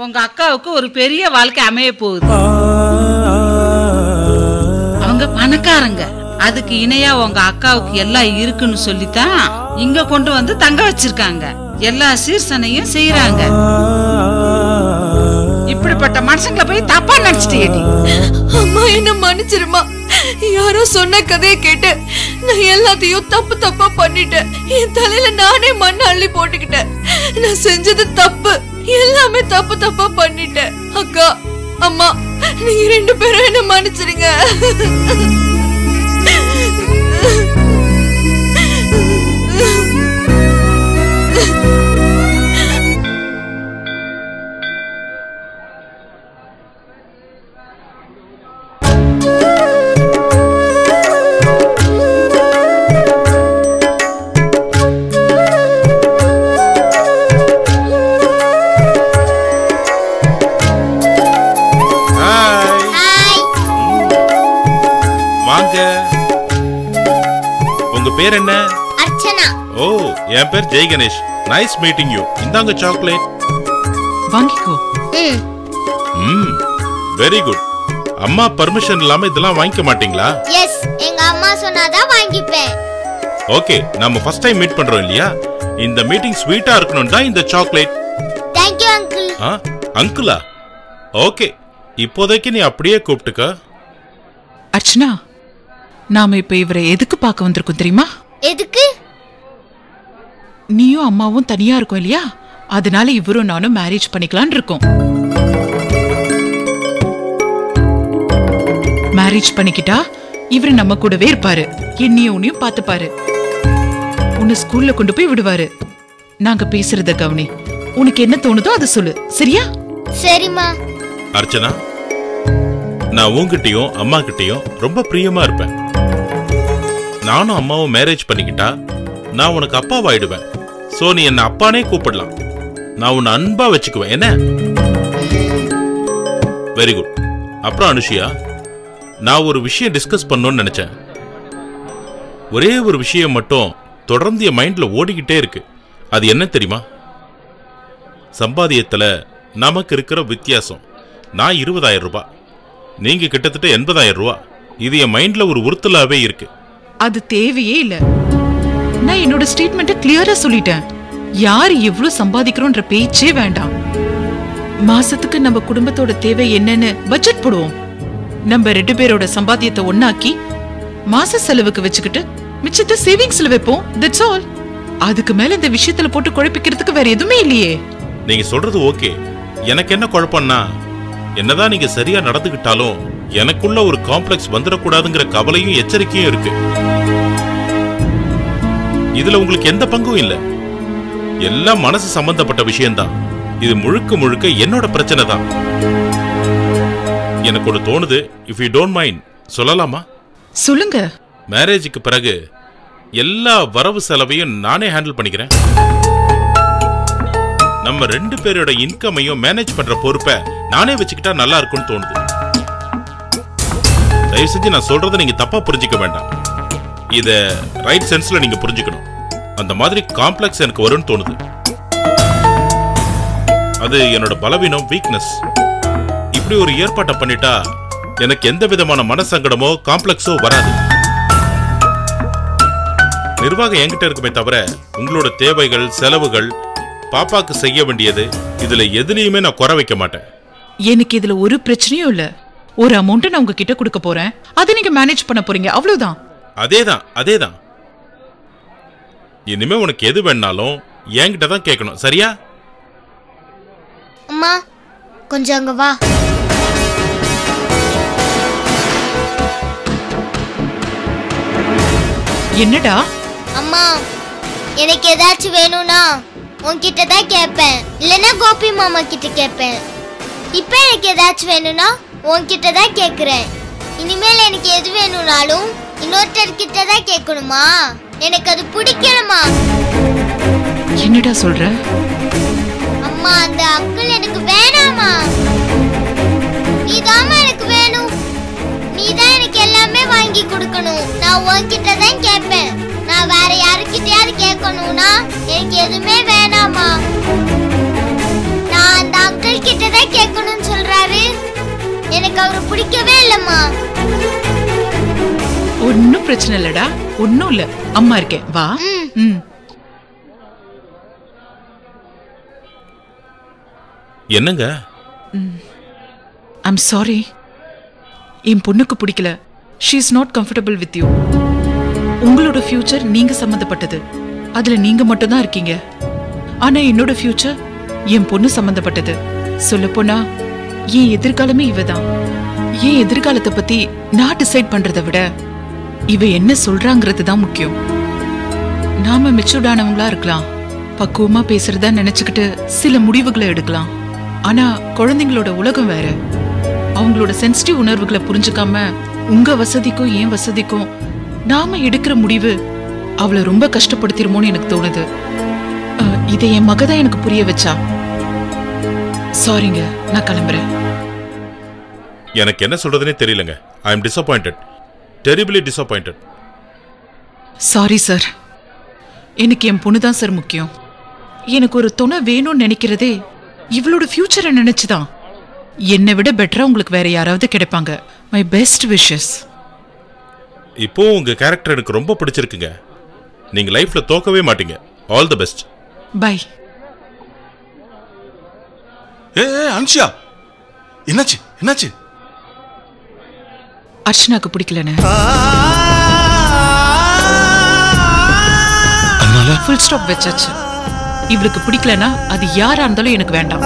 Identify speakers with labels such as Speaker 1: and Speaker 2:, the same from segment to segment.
Speaker 1: உங்க அக்காவுக்கு ஒரு பெரிய வாழ்க்கை அமைய போகுது அவங்க பணக்காரங்க அதுக்கு இணையா உங்க அக்காவுக்கு எல்லாம் இருக்குன்னு சொல்லித்தான் இங்க கொண்டு வந்து தங்க வச்சிருக்காங்க எல்லா சீர்சனையும் செய்யறாங்க இப்படிப்பட்ட மனுஷங்களை போய் தப்பா நினைச்சிட்டேடி
Speaker 2: அம்மா என்ன மன்னிச்சிருமா யாரோ சொன்ன கதையை கேட்டு நான் எல்லாத்தையும் தப்பு தப்பா பண்ணிட்டேன் என் தலையில நானே மண்ணை அள்ளி போட்டுக்கிட்டேன் நான் செஞ்சது தப்பு எல்லாமே தப்பு தப்பா பண்ணிட்டேன் அக்கா அம்மா நீங்க ரெண்டு பேரும் என்ன மன்னிச்சிருங்க
Speaker 3: ஹாய்
Speaker 4: ஹாய்
Speaker 3: வாங்க உங்க பேர் என்ன
Speaker 4: அர்ச்சனா
Speaker 3: ஓ என் பேர் Jai Ganesh nice meeting you இந்தாங்க சாக்லேட்
Speaker 5: வாங்கிக்கோ
Speaker 4: ம்
Speaker 3: ம் வெரி குட் அம்மா பர்மிஷன் இல்லாம இதெல்லாம் வாங்கிக்க மாட்டீங்களா
Speaker 4: எஸ் எங்க அம்மா சொன்னாதான் வாங்கிப்பேன்
Speaker 3: ஓகே நம்ம ஃபர்ஸ்ட் டைம் மீட் பண்றோம் இல்லையா இந்த மீட்டிங் ஸ்வீட்டா இருக்கணும் தான் இந்த சாக்லேட்
Speaker 4: தேங்க்யூ அங்கிள்
Speaker 3: ஆ அங்கிளா ஓகே இப்போதைக்கு நீ அப்படியே கூப்பிட்டுக்க
Speaker 5: அர்ச்சனா நாம இப்ப இவரை எதுக்கு பார்க்க வந்திருக்கோம் தெரியுமா
Speaker 4: எதுக்கு
Speaker 5: நீயும் அம்மாவும் தனியா இருக்கோம் இல்லையா அதனால இவரும் நானும் மேரேஜ் பண்ணிக்கலாம்னு இருக்கோம் மேரேஜ் பண்ணிக்கிட்டா இவரு நம்ம கூடவே இருப்பாரு என்னையும் உன்னையும் பார்த்துப்பாரு உன்னை ஸ்கூல்ல கொண்டு போய் விடுவாரு நாங்க பேசுறத கவனி உனக்கு என்ன தோணுதோ அதை சொல்லு சரியா
Speaker 4: சரிம்மா
Speaker 3: அர்ச்சனா நான் உன்கிட்டயும் அம்மா கிட்டயும் ரொம்ப பிரியமா இருப்பேன் நானும் அம்மாவும் மேரேஜ் பண்ணிக்கிட்டா நான் உனக்கு அப்பாவாயிடுவேன் சோ நீ என்ன அப்பானே கூப்பிடலாம் நான் உன்னை அன்பா வச்சுக்குவேன் என்ன வெரி குட் அப்புறம் அனுஷியா நான் ஒரு விஷயம் டிஸ்கஸ் பண்ணணும்னு நினைச்சேன் ஒரே ஒரு விஷயம் மட்டும் தொடர்ந்து என் மைண்ட்ல ஓடிக்கிட்டே இருக்கு அது என்ன தெரியுமா சம்பாதியத்துல நமக்கு இருக்கிற வித்தியாசம் நான் இருபதாயிரம் ரூபாய் நீங்க கிட்டத்தட்ட எண்பதாயிரம் ரூபாய் இது என் மைண்ட்ல ஒரு உறுத்தலாவே இருக்கு
Speaker 5: அது தேவையே இல்ல நான் என்னோட ஸ்டேட்மெண்ட்டை கிளியரா சொல்லிட்டேன் யார் எவ்வளவு சம்பாதிக்கிறோன்ற பேச்சே வேண்டாம் மாசத்துக்கு நம்ம குடும்பத்தோட தேவை என்னன்னு பட்ஜெட் போடுவோம் நம்ம ரெண்டு பேரோட சம்பாத்தியத்தை ஒண்ணாக்கி மாச செலவுக்கு வச்சுக்கிட்டு மிச்சத்தை சேவிங்ஸ்ல வைப்போம் தட்ஸ் ஆல் அதுக்கு மேல இந்த விஷயத்துல போட்டு குழப்பிக்கிறதுக்கு வேற எதுவுமே இல்லையே
Speaker 3: நீங்க சொல்றது ஓகே எனக்கு என்ன குழப்பம்னா என்னதான் நீங்க சரியா நடந்துகிட்டாலும் எனக்குள்ள ஒரு காம்ப்ளெக்ஸ் வந்துடக்கூடாதுங்கிற கவலையும் எச்சரிக்கையும் இருக்கு இதுல உங்களுக்கு எந்த பங்கும் இல்ல எல்லாம் மனசு சம்பந்தப்பட்ட விஷயம்தான் இது முழுக்க முழுக்க என்னோட பிரச்சனை தான் எனக்கு ஒரு தோணுது இஃப் யூ டோன்ட் மைண்ட் சொல்லலாமா
Speaker 5: சொல்லுங்க
Speaker 3: மேரேஜுக்கு பிறகு எல்லா வரவு செலவையும் நானே ஹேண்டில் பண்ணிக்கிறேன் நம்ம ரெண்டு பேரோட இன்கமையும் மேனேஜ் பண்ற பொறுப்பை நானே வச்சுக்கிட்டா நல்லா இருக்கும்னு தோணுது தயவு செஞ்சு நான் சொல்றதை நீங்க தப்பா புரிஞ்சுக்க வேண்டாம் இத ரைட் சென்ஸ்ல நீங்க புரிஞ்சுக்கணும் அந்த மாதிரி காம்ப்ளெக்ஸ் எனக்கு வரும்னு தோணுது அது என்னோட பலவீனம் வீக்னஸ் இப்படி ஒரு ஏற்பாட்டை பண்ணிட்டா எனக்கு எந்த விதமான மனசங்கடமோ காம்ப்ளெக்ஸோ வராது நிர்வாகம் என்கிட்ட இருக்குமே தவிர உங்களோட தேவைகள் செலவுகள் பாப்பாக்கு செய்ய வேண்டியது இதுல எதுலயுமே நான் குறை வைக்க மாட்டேன்
Speaker 5: எனக்கு இதுல ஒரு பிரச்சனையும் இல்ல ஒரு அமௌண்ட் நான் உங்ககிட்ட கொடுக்க போறேன் அதை நீங்க மேனேஜ் பண்ண போறீங்க அவ்வளவுதான்
Speaker 3: அதேதான் அதேதான் இனிமே உனக்கு எது வேணாலும் என்கிட்ட தான் கேட்கணும் சரியா
Speaker 4: அம்மா கொஞ்சம் அங்க வா
Speaker 5: என்னடா
Speaker 4: அம்மா எனக்கு ஏதாச்சும் வேணும்னா உன்கிட்ட தான் கேட்பேன் இல்லைன்னா கோபி மாமா கிட்ட கேட்பேன் இப்போ எனக்கு ஏதாச்சும் வேணும்னா உன்கிட்ட தான் கேட்குறேன் இனிமேல் எனக்கு எது வேணும்னாலும் இன்னொருத்தர்கிட்ட தான் கேட்கணுமா எனக்கு அது பிடிக்கணுமா
Speaker 5: என்னடா சொல்ற
Speaker 4: அம்மா அந்த அங்கிள் எனக்கு வேணாமா நீதாம்மா எனக்கு வேணும் நீதான் எனக்கு எல்லாமே வாங்கி கொடுக்கணும் நான் உன்கிட்ட தான் கேட்பேன் நான் வேற யாருக்கிட்டயாவது கேட்கணும்னா எனக்கு எதுவுமே வேணாமா நான் அந்த அங்கிள் கிட்ட தான் எனக்கு அவரை பிடிக்கவே இல்லம்மா
Speaker 5: ஒன்னும் பிரச்சனை இல்லடா ஒன்னும் இல்ல அம்மா இருக்கேன் வா
Speaker 4: ம்.
Speaker 5: ம்
Speaker 3: என்னங்க
Speaker 5: ஐம் சாரி என் பொண்ணுக்கு பிடிக்கல she is not comfortable with you உங்களோட ஃபியூச்சர் நீங்க சம்மந்தப்பட்டது அதுல நீங்க மட்டும் தான் இருக்கீங்க ஆனா என்னோட ஃபியூச்சர் என் பொண்ணு சம்மந்தப்பட்டது சொல்லப் போனா என் எதிர்காலமே இவ தான் என் எதிர்காலத்தை பத்தி நான் டிசைட் பண்றதை விட இவ என்ன சொல்றாங்கிறது தான் முக்கியம் நாம மெச்சூர்டானவங்களா இருக்கலாம் பக்குவமா பேசுறதா நினைச்சுக்கிட்டு சில முடிவுகளை எடுக்கலாம் ஆனா குழந்தைங்களோட உலகம் வேற அவங்களோட சென்சிட்டிவ் உணர்வுகளை புரிஞ்சுக்காம உங்க வசதிக்கும் என் வசதிக்கும் நாம எடுக்கிற முடிவு அவளை ரொம்ப கஷ்டப்படுத்திருமோன்னு எனக்கு தோணுது அஹ், இதை என் மக தான் எனக்கு புரிய வச்சா சாரிங்க நான் கிளம்புறேன்
Speaker 3: எனக்கு என்ன சொல்றதுனே தெரியலங்க I am disappointed terribly disappointed
Speaker 5: sorry sir எனக்கு என் பொண்ணு தான் சார் முக்கியம் எனக்கு ஒரு துணை வேணும்னு நினைக்கிறதே இவளோட ஃபியூச்சரை நினைச்சுதான் என்னை விட பெட்டரா உங்களுக்கு வேற யாராவது கிடைப்பாங்க மை பெஸ்ட் விஷஸ்
Speaker 3: இப்போ உங்க கேரக்டர் எனக்கு ரொம்ப பிடிச்சிருக்குங்க நீங்க லைஃப்ல தோக்கவே மாட்டீங்க ஆல் தி பெஸ்ட்
Speaker 5: பை
Speaker 6: ஏ ஏ, அனுஷியா என்னாச்சு என்னாச்சு
Speaker 5: அர்ச்சனாக்கு பிடிக்கலன்னு
Speaker 6: அதனால
Speaker 5: ஃபுல் ஸ்டாப் வச்சாச்சு இவளுக்கு பிடிக்கலனா அது யாரா இருந்தாலும் எனக்கு வேண்டாம்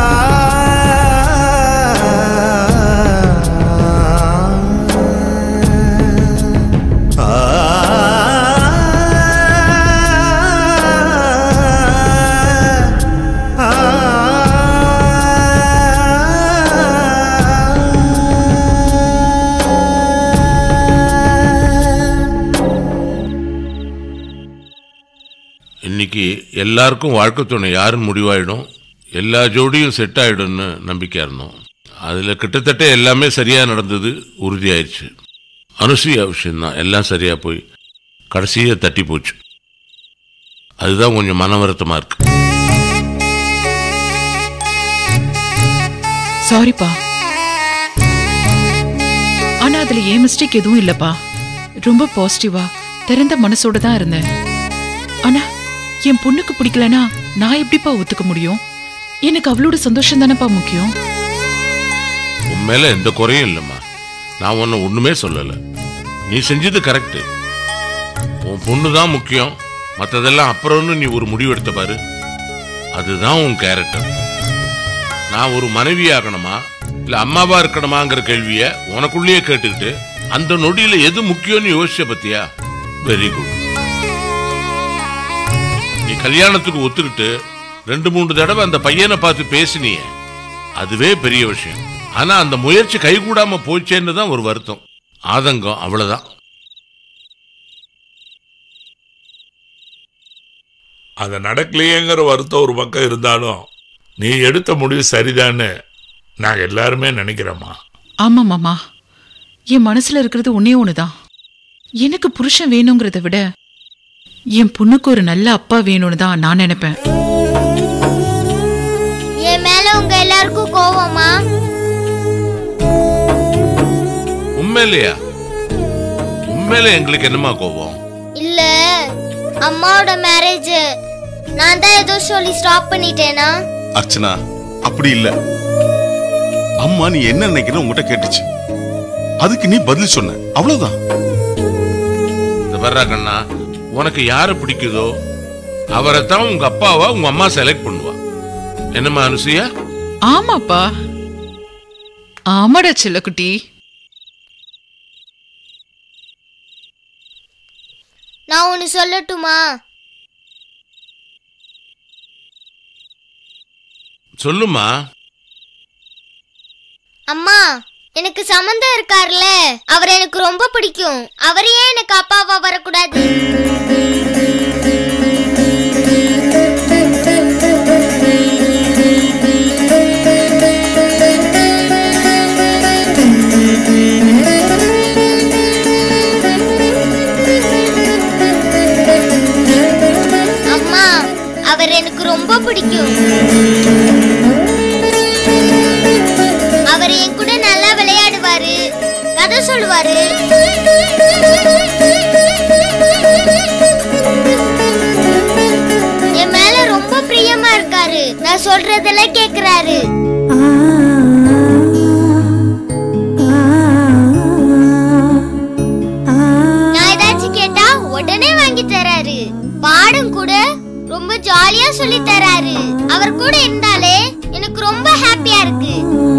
Speaker 7: இன்னைக்கு எல்லாருக்கும் வாழ்க்கை துணை யாருன்னு முடிவாயிடும் எல்லா ஜோடியும் செட் ஆயிடும்னு நம்பிக்கையா இருந்தோம் அதுல கிட்டத்தட்ட எல்லாமே சரியா நடந்தது உறுதியாயிருச்சு அனுசூயா விஷயம்தான் எல்லாம் சரியா போய் கடைசியே தட்டி போச்சு அதுதான் கொஞ்சம் மன வருத்தமா இருக்கு
Speaker 5: சாரிப்பா ஆனா அதுல ஏன் மிஸ்டேக் எதுவும் இல்லப்பா ரொம்ப பாசிட்டிவா திறந்த மனசோட தான் இருந்தேன் ஆனா என் பொண்ணுக்கு பிடிக்கலனா நான் எப்படிப்பா ஒத்துக்க முடியும் எனக்கு அவளோட சந்தோஷம் தானப்பா முக்கியம்
Speaker 7: உன் மேல எந்த குறையும் இல்லைம்மா நான் உன்னை ஒண்ணுமே சொல்லல நீ செஞ்சது கரெக்ட் உன் பொண்ணு தான் முக்கியம் மற்றதெல்லாம் அப்புறம்னு நீ ஒரு முடிவு எடுத்த பாரு அதுதான் உன் கேரக்டர் நான் ஒரு மனைவி ஆகணுமா இல்ல அம்மாவா இருக்கணுமாங்கிற கேள்விய உனக்குள்ளேயே கேட்டுக்கிட்டு அந்த நொடியில எது முக்கியம்னு யோசிச்ச பத்தியா வெரி குட் நீ கல்யாணத்துக்கு ஒத்துக்கிட்டு ரெண்டு மூணு தடவை அந்த பையனை பார்த்து பேசினியே அதுவே பெரிய விஷயம் ஆனா அந்த முயற்சி கைகூடாம போச்சேன்னு தான் ஒரு வருத்தம் ஆதங்கம் அவ்வளவுதான்
Speaker 8: அது நடக்கலையேங்கிற வருத்தம் ஒரு பக்கம் இருந்தாலும் நீ எடுத்த முடிவு சரிதான்னு நாங்க எல்லாருமே நினைக்கிறோம்மா
Speaker 5: ஆமா மாமா என் மனசுல இருக்கிறது ஒன்னே ஒண்ணுதான் எனக்கு புருஷன் வேணுங்கிறத விட என் பொண்ணுக்கு ஒரு நல்ல அப்பா வேணும்னு தான் நான் நினைப்பேன்
Speaker 4: என் மேல உங்க எல்லாருக்கும் கோவமா
Speaker 7: உண்மையிலையா உண்மையில எங்களுக்கு என்னமா கோபம்
Speaker 4: இல்ல அம்மாவோட மேரேஜ் நான் தான் ஏதோ சொல்லி ஸ்டாப் பண்ணிட்டேனா
Speaker 6: அர்ச்சனா அப்படி இல்ல அம்மா நீ என்ன நினைக்கிற உங்ககிட்ட கேட்டுச்சு அதுக்கு நீ பதில் சொன்ன அவ்வளவுதான்
Speaker 7: இந்த வர்றா கண்ணா உனக்கு யாரை பிடிக்குதோ அவரை தான் உங்க அப்பாவா உங்க அம்மா செலக்ட் பண்ணுவா என்னம்மா அனுசூயா
Speaker 5: ஆமாப்பா ஆமாடா செல்லக்குட்டி
Speaker 4: நான் ஒன்னு சொல்லட்டுமா
Speaker 7: சொல்லுமா
Speaker 4: அம்மா எனக்கு சம்மந்தம் இருக்கார்ல அவர் எனக்கு ரொம்ப பிடிக்கும் அவர் ஏன் எனக்கு அப்பாவா வரக்கூடாது அம்மா அவர் எனக்கு ரொம்ப பிடிக்கும் அவர் என் கூட நல்லா விளையாடுவாரு கதை சொல்லுவாரு என் மேல ரொம்ப பிரியமா இருக்காரு நான் சொல்றதெல்லாம் கேக்குறாரு நான் ஏதாச்சும் கேட்டா உடனே வாங்கி தராரு பாடம் கூட ரொம்ப ஜாலியா சொல்லி தராரு அவர் கூட இருந்தாலே எனக்கு ரொம்ப ஹாப்பியா இருக்கு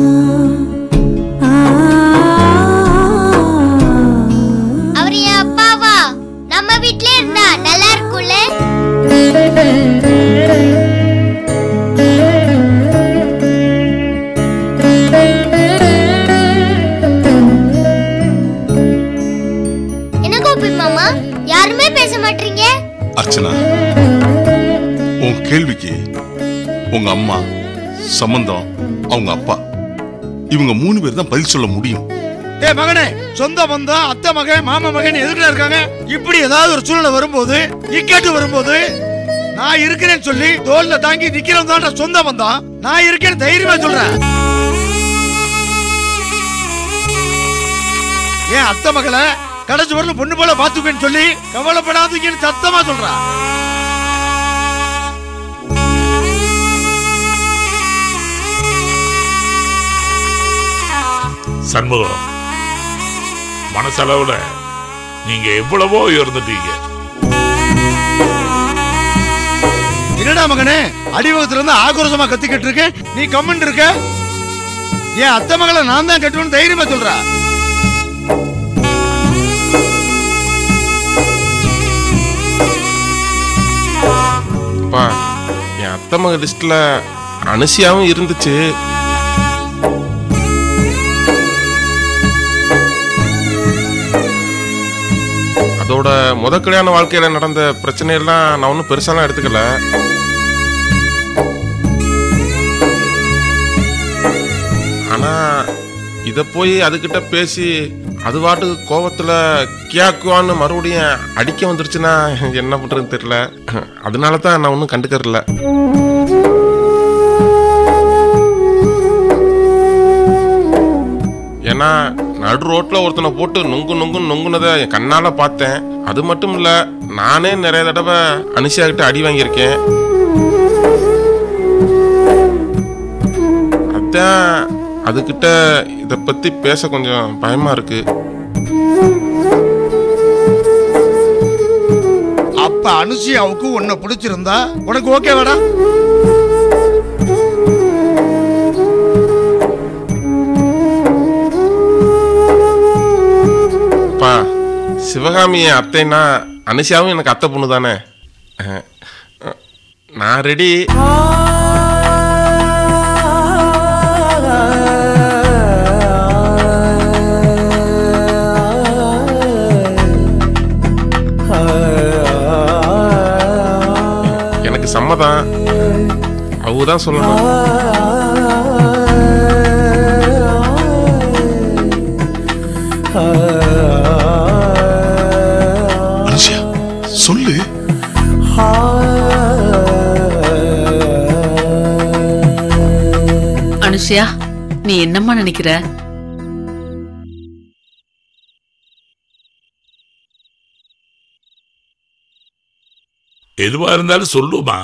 Speaker 4: அவர் என் அப்பாவா நம்ம வீட்லயே இருந்தா நல்லா இருக்கும்ல என்ன கோபி மாமா யாருமே பேச மாட்டீங்க
Speaker 6: அர்ச்சனா உன் கேள்விக்கு உங்க அம்மா சம்பந்தம் அவங்க அப்பா இவங்க மூணு பேர் தான் பதில் சொல்ல முடியும்
Speaker 9: ஏ மகனே சொந்த பந்தம் அத்தை மகன் மாமா மகன் எதுக்குல இருக்காங்க இப்படி ஏதாவது ஒரு சூழ்நிலை வரும்போது இக்கட்டு வரும்போது நான் இருக்கிறேன்னு சொல்லி தோல்ல தாங்கி நிக்கிறவன் தான் சொந்த பந்தம் நான் இருக்கேன்னு தைரியமா சொல்றேன் ஏன் அத்தை மகளை கடைசி வரலும் பொண்ணு போல பாத்துக்கன்னு சொல்லி கவலைப்படாதீங்கன்னு சத்தமா சொல்றான்
Speaker 8: சண்முகம் மனசளவுல நீங்க எவ்வளவோ உயர்ந்துட்டீங்க
Speaker 9: என்னடா மகனே அடிவகத்துல இருந்து ஆக்ரோஷமா கத்திக்கிட்டு இருக்க நீ கம்மன் இருக்க ஏன் அத்தை மகளை நான் தான் கட்டுவேன்னு தைரியமா சொல்றா
Speaker 10: அப்பா என் அத்தை மக லிஸ்ட்ல அனுசியாவும் இருந்துச்சு அதோட முத கல்யாண வாழ்க்கையில நடந்த பிரச்சனையெல்லாம் நான் ஒன்றும் பெருசாலாம் எடுத்துக்கல ஆனா இத போய் அதுகிட்ட பேசி அது பாட்டுக்கு கோவத்துல கியாக்குவான்னு மறுபடியும் அடிக்க வந்துருச்சுன்னா என்ன பண்றதுன்னு தெரியல அதனால தான் நான் ஒன்றும் கண்டுக்கறல ஏன்னா நடு ரோட்ல ஒருத்தனை போட்டு நொங்கு நொங்கு நொங்குனதை என் கண்ணால பார்த்தேன் அது மட்டும் இல்ல நானே நிறைய தடவை அனுஷியா கிட்ட அடி வாங்கியிருக்கேன் அதான் அதுகிட்ட இத பத்தி பேச கொஞ்சம் பயமா இருக்கு
Speaker 9: அப்ப அனுசியாவுக்கு உன்னை பிடிச்சிருந்தா உனக்கு ஓகே வேடா
Speaker 10: அப்பா சிவகாமி என் அத்தைன்னா அனுஷியாவும் எனக்கு அத்தை பொண்ணு தானே அஹ், அஹ், நான் ரெடி எனக்கு சம்மதம் அவங்க தான் சொல்லணும்
Speaker 6: அனுஷியா சொல்லு
Speaker 11: அனுஷியா நீ என்னம்மா நினைக்கிற
Speaker 8: எதுவா இருந்தாலும் சொல்லுமா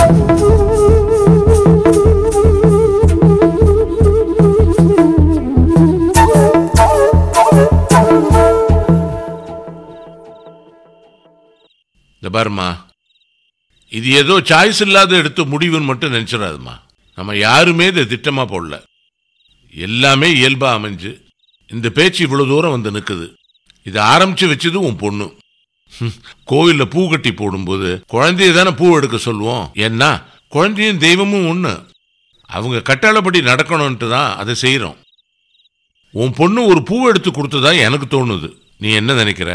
Speaker 8: இந்த பாருமா இது ஏதோ சாய்ஸ் இல்லாத எடுத்த முடிவுன்னு மட்டும் நினைச்சிடாதுமா நம்ம யாருமே இதை திட்டமா போடல எல்லாமே இயல்பா அமைஞ்சு இந்த பேச்சு இவ்வளவு தூரம் வந்து நிக்குது இதை ஆரம்பிச்சு வச்சது உன் பொண்ணு ஹம், கோவில்ல பூ கட்டி போடும்போது குழந்தைய தானே பூ எடுக்க சொல்லுவோம் ஏன்னா குழந்தையும் தெய்வமும் ஒண்ணு அவங்க கட்டளைப்படி நடக்கணும்ட்டு தான் அதை செய்றோம் உன் பொண்ணு ஒரு பூ எடுத்து கொடுத்ததா எனக்கு தோணுது நீ என்ன நினைக்கிற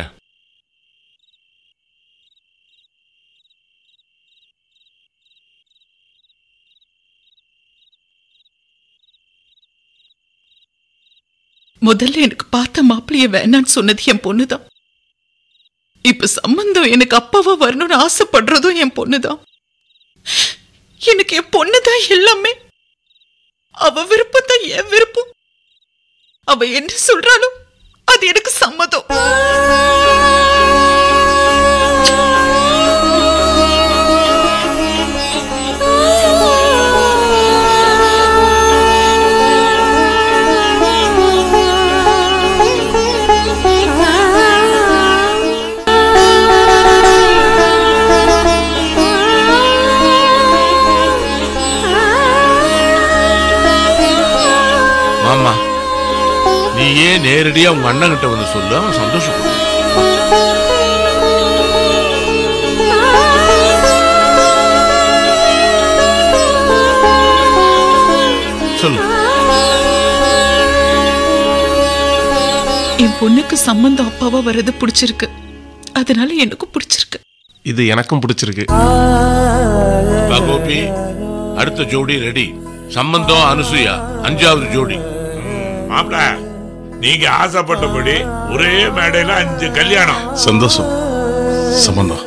Speaker 5: முதல்ல எனக்கு பார்த்த மாப்பிளைய வேணான்னு சொன்னது என் பொண்ணுதான் இப்ப சம்பந்தம் எனக்கு அப்பாவா வரணும்னு ஆசைப்படுறதும் என் பொண்ணுதான் எனக்கு என் பொண்ணுதான் எல்லாமே அவ விருப்பம் தான் என் விருப்பம் அவ என்ன சொல்றாலும் அது எனக்கு சம்மதம்
Speaker 8: மாமா நீ ஏன் நேரடியா உங்க அண்ணன் கிட்ட வந்து சொல்லு அவன் சந்தோஷப்படுவான் சொல்லு
Speaker 5: என் பொண்ணுக்கு சம்பந்தம் அப்பாவா வர்றது பிடிச்சிருக்கு அதனால எனக்கும் பிடிச்சிருக்கு
Speaker 10: இது எனக்கும் பிடிச்சிருக்கு
Speaker 8: வா கோபி அடுத்த ஜோடி ரெடி சம்பந்தம் அனுசூயா அஞ்சாவது ஜோடி
Speaker 12: மாப்பிள நீங்க ஆசைப்பட்டபடி ஒரே மேடையில அஞ்சு கல்யாணம்
Speaker 6: சந்தோஷம் சம்பந்தம்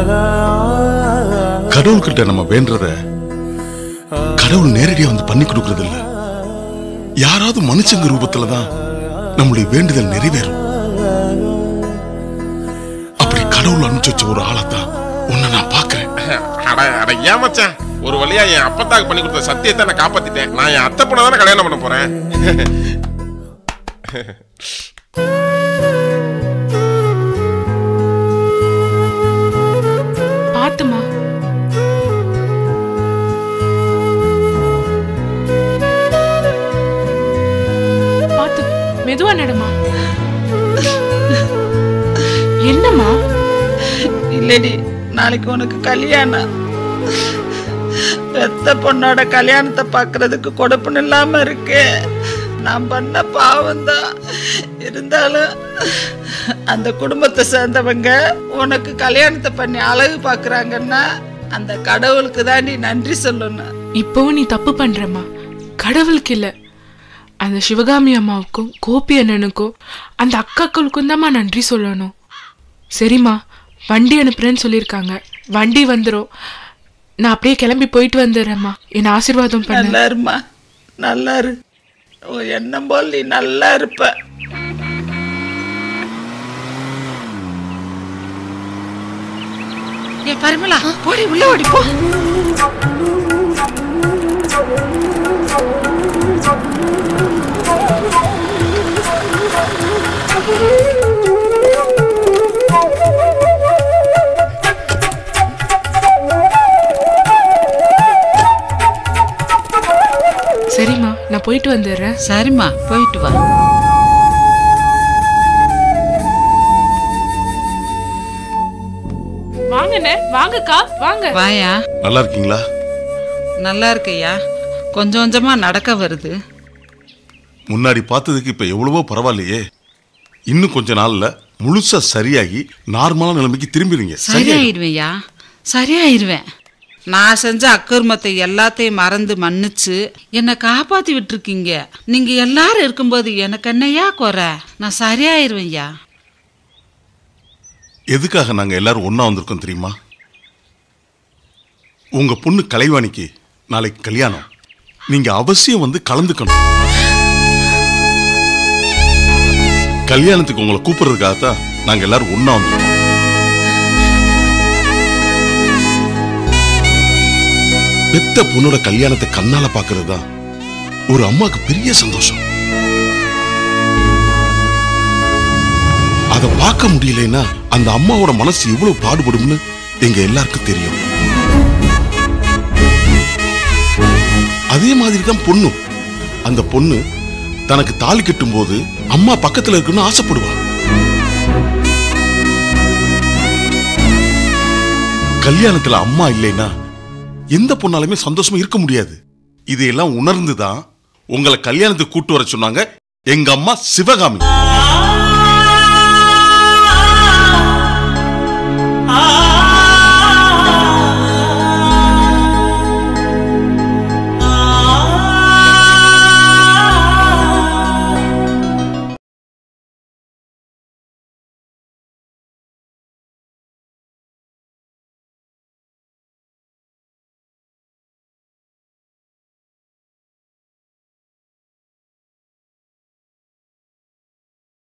Speaker 6: கடவுள்கிட்ட நம்ம வேண்டத கடவுள் நேரடியா வந்து பண்ணி கொடுக்கறது இல்ல யாராவது மனுஷங்க ரூபத்துல தான் நம்மளுடைய வேண்டுதல் நிறைவேறும் அப்படி கடவுள் அனுப்பிச்சு வச்ச ஒரு ஆளைத்தான் உன்னை நான் பாக்குறேன்
Speaker 10: அட அட ஏன் மச்சான் ஒரு வழியா என் அப்பத்தாக்கு பண்ணி கொடுத்த சத்தியத்தை நான் காப்பாத்திட்டேன் நான் என் அத்தை பொண்ணை தானே கல்யாணம் பண்ண போறேன்
Speaker 13: பாத்துமா பாத்து மெதுவா நடமா என்னம்மா
Speaker 1: இல்லடி நாளைக்கு உனக்கு கல்யாணம் பெத்த பொண்ணோட கல்யாணத்தை பார்க்கறதுக்கு கொடுப்புன்னு இல்லாம இருக்கு நான் பண்ண பாவம் தான் இருந்தாலும் அந்த குடும்பத்தை சேர்ந்தவங்க உனக்கு கல்யாணத்தை பண்ணி அழகு பார்க்கறாங்கன்னா அந்த கடவுளுக்கு தான் நீ நன்றி சொல்லணும்
Speaker 13: இப்பவும் நீ தப்பு பண்றம்மா கடவுளுக்கு இல்ல அந்த சிவகாமி அம்மாவுக்கும் கோபி அண்ணனுக்கும் அந்த அக்காக்களுக்கும் தாம்மா நன்றி சொல்லணும் சரிம்மா வண்டி அனுப்புறேன்னு சொல்லியிருக்காங்க வண்டி வந்துடும் நான் அப்படியே கிளம்பி போயிட்டு வந்துடுறேம்மா என்ன ஆசீர்வாதம் பண்ண
Speaker 1: நல்லா இருமா நல்லா இரு உன் எண்ணம் போல் நீ நல்லா இருப்ப ஏ பரிமளா போடி உள்ள ஓடி போ
Speaker 13: சரிம்மா நான் போயிட்டு வந்துடுறேன்
Speaker 1: சரிம்மா போயிட்டு வா
Speaker 13: வாங்கண்ணே வாங்கக்கா வாங்க
Speaker 1: வாயா
Speaker 6: நல்லா இருக்கீங்களா
Speaker 1: நல்லா இருக்கையா கொஞ்சம் கொஞ்சமா நடக்க வருது
Speaker 6: முன்னாடி பார்த்ததுக்கு இப்ப எவ்வளவோ பரவாயில்லையே இன்னும் கொஞ்ச நாள்ல முழுசா சரியாகி நார்மலான நிலைமைக்கு திரும்பிடுங்க
Speaker 1: சரியாயிடுவேன்யா சரியாயிருவேன் நான் செஞ்ச அக்கிரமத்தை எல்லாத்தையும் மறந்து மன்னிச்சு என்னை காப்பாத்தி விட்டுருக்கீங்க நீங்க எல்லாரும் இருக்கும்போது எனக்கு என்னையா குறை நான் சரியாயிருவேன்யா
Speaker 6: எதுக்காக நாங்க எல்லாரும் ஒண்ணா வந்திருக்கோம் தெரியுமா உங்க பொண்ணு கலைவாணிக்கு நாளைக்கு கல்யாணம் நீங்க அவசியம் வந்து கலந்துக்கணும் கல்யாணத்துக்கு உங்களை கூப்பிடுறதுக்காகத்தான் நாங்க எல்லாரும் ஒண்ணா வந்திருக்கோம் பெத்த பொண்ணோட கல்யாணத்தை கண்ணால பாக்குறது தான் ஒரு அம்மாக்கு பெரிய சந்தோஷம் அதை பார்க்க முடியலைன்னா அந்த அம்மாவோட மனசு எவ்வளவு பாடுபடும்னு எங்க எல்லாருக்கும் தெரியும் அதே மாதிரி தான் பொண்ணு அந்த பொண்ணு தனக்கு தாலி கட்டும் போது அம்மா பக்கத்துல இருக்குன்னு ஆசைப்படுவா கல்யாணத்துல அம்மா இல்லைன்னா எந்த பொண்ணாலுமே சந்தோஷமா இருக்க முடியாது இதையெல்லாம் உணர்ந்துதான் உங்களை கல்யாணத்துக்கு கூட்டு வர சொன்னாங்க எங்க அம்மா சிவகாமி